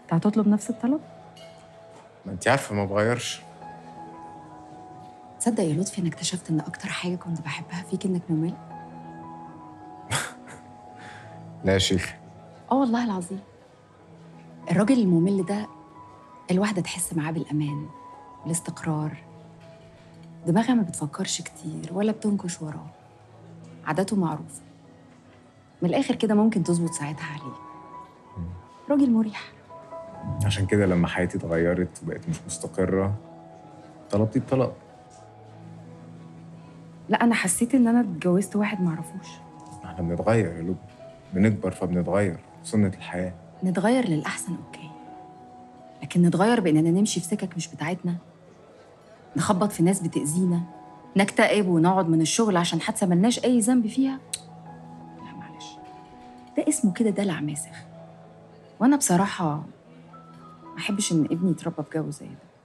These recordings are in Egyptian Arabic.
انت هتطلب نفس الطلب ما انت عارفه ما بغيرش تصدق يا لطفي انا اكتشفت ان اكتر حاجه كنت بحبها فيك انك ممل لا يا شيخ اه والله العظيم الراجل الممل ده الواحده تحس معاه بالامان والاستقرار دماغها ما بتفكرش كتير ولا بتنكش وراه عاداته معروفه من الاخر كده ممكن تظبط ساعتها عليه راجل مريح عشان كده لما حياتي اتغيرت وبقت مش مستقره طلبتي الطلاق لا انا حسيت ان انا اتجوزت واحد معرفوش احنا بنتغير يا لب بنكبر فبنتغير سنه الحياه نتغير للأحسن أوكي لكن نتغير بإننا نمشي في سكك مش بتاعتنا نخبط في ناس بتأذينا نكتئب ونقعد من الشغل عشان حادثة ملناش أي ذنب فيها لا معلش ده اسمه كده دلع ماسخ وأنا بصراحة ما أحبش إن ابني يتربى في جو زي ده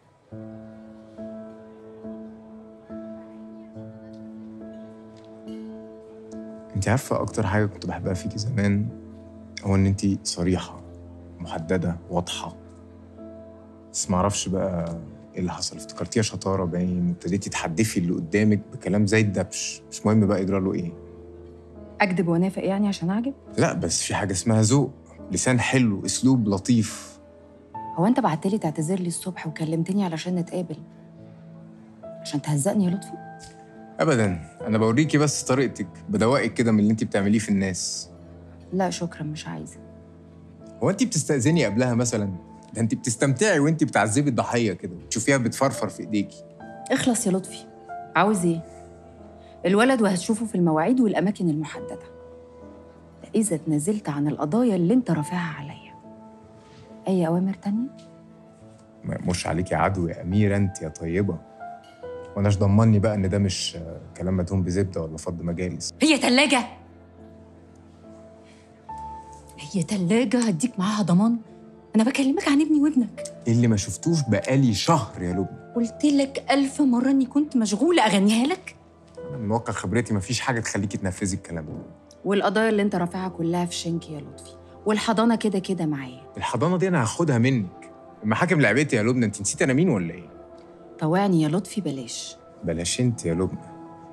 انت عارفه اكتر حاجه كنت بحبها فيكي زمان هو ان انت صريحه محدده واضحه بس ما اعرفش بقى ايه اللي حصل افتكرتيها شطاره باين وابتديتي تحدفي اللي قدامك بكلام زي الدبش مش مهم بقى يجرى له ايه أكذب وأنافق يعني عشان أعجب لا بس في حاجه اسمها ذوق لسان حلو اسلوب لطيف هو أنت بعتلي تعتذر لي الصبح وكلمتني علشان نتقابل عشان تهزقني يا لطفي ابدا انا بوريكي بس طريقتك بدوقك كده من اللي انت بتعمليه في الناس لا شكرا مش عايزة هو انت بتستأذني قبلها مثلا ده انت بتستمتعي وانت بتعذبي الضحيه كده تشوفيها بتفرفر في ايديكي اخلص يا لطفي عاوز ايه الولد وهتشوفه في المواعيد والاماكن المحدده ده اذا اتنازلت عن القضايا اللي انت رافعها عليا اي اوامر تانية ما يأمرش عليكي عدو يا أميرة أنت يا طيبة وأناش ضمني بقى إن ده مش آه، كلام مدهون بزبدة ولا فض مجالس هي تلاجة هي تلاجة هديك معاها ضمان انا بكلمك عن ابني وابنك اللي ما شفتوش بقالي شهر يا لبنى قلت لك الف مره اني كنت مشغوله اغنيها لك أنا من واقع خبرتي مفيش حاجة تخليكي تنفذي الكلام ده والقضايا اللي انت رافعها كلها في شنك يا لطفي والحضانه كده كده معايا الحضانة دي أنا هاخدها منك المحاكم لعبتي يا لبنى أنت نسيت أنا مين ولا إيه؟ طوعني يا لطفي بلاش بلاش أنت يا لبنى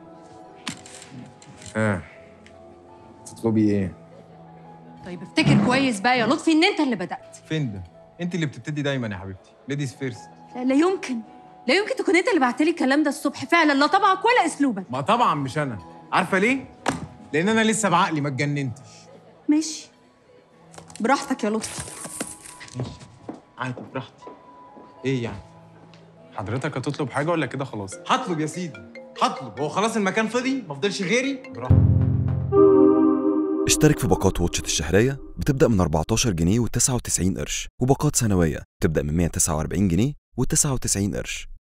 ها تطلبي إيه؟ طيب افتكر كويس بقى يا لطفي ان انت اللي بدات فين ده؟ أنت اللي بتبتدي دايما يا حبيبتي ليديز فيرست لا, لا يمكن لا يمكن تكون انت اللي بعت لي الكلام ده الصبح فعلا لا طبعك ولا اسلوبك ما طبعا مش أنا عارفة ليه؟ لأن أنا لسه بعقلي ما اتجننتش ماشي براحتك يا لطفي عادي براحتي ايه يعني حضرتك هتطلب حاجه ولا كده خلاص هطلب يا سيدي هطلب هو خلاص المكان فاضي ما فضلش غيري براحتك اشترك في باقات واتشت الشهرية بتبدأ من 14 جنيه و99 قرش وباقات سنوية بتبدأ من 149 جنيه و99 قرش